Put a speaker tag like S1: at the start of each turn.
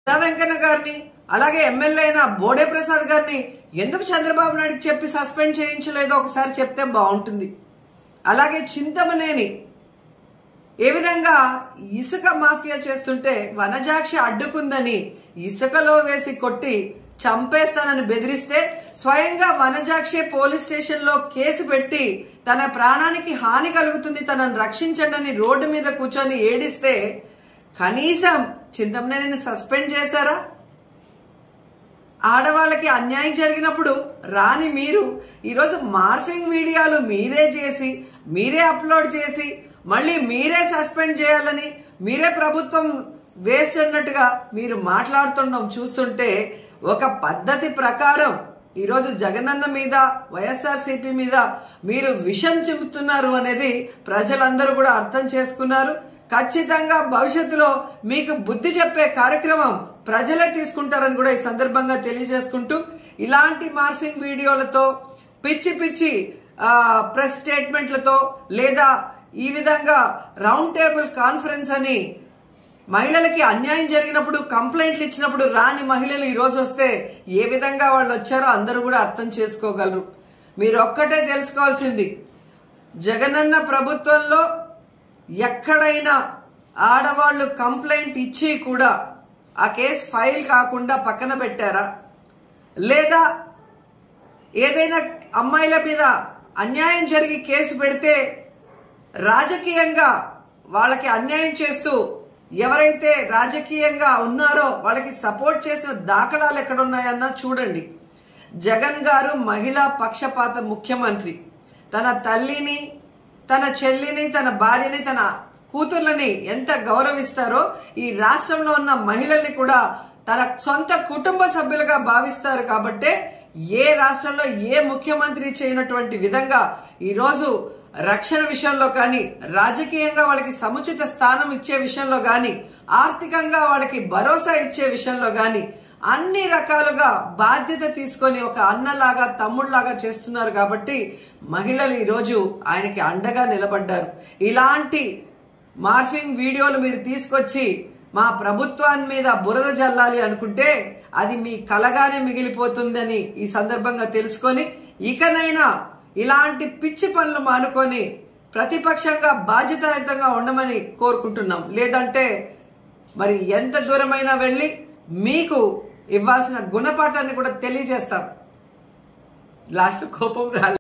S1: దా వెంకన్న గారిని అలాగే ఎమ్మెల్యే అయిన బోడే ప్రసాద్ గారిని ఎందుకు చంద్రబాబు నాయుడుకి చెప్పి సస్పెండ్ చేయించలేదో ఒకసారి చెప్తే బాగుంటుంది అలాగే చింతమనేని ఏ విధంగా ఇసుక మాఫియా చేస్తుంటే వనజాక్షి అడ్డుకుందని ఇసుకలో వేసి కొట్టి చంపేస్తానని బెదిరిస్తే స్వయంగా వనజాక్షి పోలీస్ స్టేషన్ లో కేసు పెట్టి తన ప్రాణానికి హాని కలుగుతుంది తనను రక్షించండి అని రోడ్డు మీద కూర్చొని ఏడిస్తే కనీసం చింతమనేని సస్పెండ్ చేశారా ఆడవాళ్ళకి అన్యాయం జరిగినప్పుడు రాని మీరు ఈరోజు మార్ఫింగ్ వీడియోలు మీరే చేసి మీరే అప్లోడ్ చేసి మళ్ళీ మీరే సస్పెండ్ చేయాలని మీరే ప్రభుత్వం వేస్ట్ అన్నట్టుగా మీరు మాట్లాడుతుండడం చూస్తుంటే ఒక పద్ధతి ప్రకారం ఈరోజు జగనన్న మీద వైఎస్ఆర్సీపీ మీద మీరు విషం చెబుతున్నారు అనేది ప్రజలందరూ కూడా అర్థం చేసుకున్నారు ఖచ్చితంగా భవిష్యత్తులో మీకు బుద్ధి చెప్పే కార్యక్రమం ప్రజలే తీసుకుంటారని కూడా ఈ సందర్భంగా తెలియజేసుకుంటూ ఇలాంటి మార్ఫింగ్ వీడియోలతో పిచ్చి పిచ్చి ఆ, ప్రెస్ స్టేట్మెంట్లతో లేదా ఈ విధంగా రౌండ్ టేబుల్ కాన్ఫరెన్స్ అని మహిళలకి అన్యాయం జరిగినప్పుడు కంప్లైంట్లు ఇచ్చినప్పుడు రాని మహిళలు ఈ రోజు వస్తే ఏ విధంగా వాళ్ళు వచ్చారో అందరూ కూడా అర్థం చేసుకోగలరు మీరు ఒక్కటే తెలుసుకోవాల్సింది జగనన్న ప్రభుత్వంలో ఎక్కడైనా ఆడవాళ్లు కంప్లైంట్ ఇచ్చి కూడా ఆ కేసు ఫైల్ కాకుండా పక్కన పెట్టారా లేదా ఏదైనా అమ్మాయిల మీద అన్యాయం జరిగి కేసు పెడితే రాజకీయంగా వాళ్ళకి అన్యాయం చేస్తూ ఎవరైతే రాజకీయంగా ఉన్నారో వాళ్ళకి సపోర్ట్ చేసిన దాఖలాలు ఎక్కడున్నాయన్నా చూడండి జగన్ గారు మహిళా పక్షపాత ముఖ్యమంత్రి తన తల్లిని తన చెల్లిని తన భార్యని తన కూతుర్లని ఎంత గౌరవిస్తారో ఈ రాష్ట్రంలో ఉన్న మహిళల్ని కూడా తన సొంత కుటుంబ సభ్యులుగా భావిస్తారు కాబట్టే ఏ రాష్ట్రంలో ఏ ముఖ్యమంత్రి చేయనటువంటి విధంగా ఈరోజు రక్షణ విషయంలో కానీ రాజకీయంగా వాళ్ళకి సముచిత స్థానం ఇచ్చే విషయంలో కానీ ఆర్థికంగా వాళ్ళకి భరోసా ఇచ్చే విషయంలో కానీ అన్ని రకాలుగా బాధ్యత తీసుకొని ఒక అన్నలాగా తమ్ముళ్లాగా చేస్తున్నారు కాబట్టి మహిళలు ఈరోజు ఆయనకి అండగా నిలబడ్డారు ఇలాంటి మార్ఫింగ్ వీడియోలు మీరు తీసుకొచ్చి మా ప్రభుత్వాన్ని మీద బురద జల్లాలి అనుకుంటే అది మీ కలగానే మిగిలిపోతుందని ఈ సందర్భంగా తెలుసుకొని ఇకనైనా ఇలాంటి పిచ్చి పనులు మానుకొని ప్రతిపక్షంగా బాధ్యతాయుతంగా ఉండమని కోరుకుంటున్నాం లేదంటే మరి ఎంత దూరమైనా వెళ్ళి మీకు ఇవ్వాల్సిన గుణపాఠాన్ని కూడా తెలియజేస్తాం లాస్ట్ కోపం రాలేదు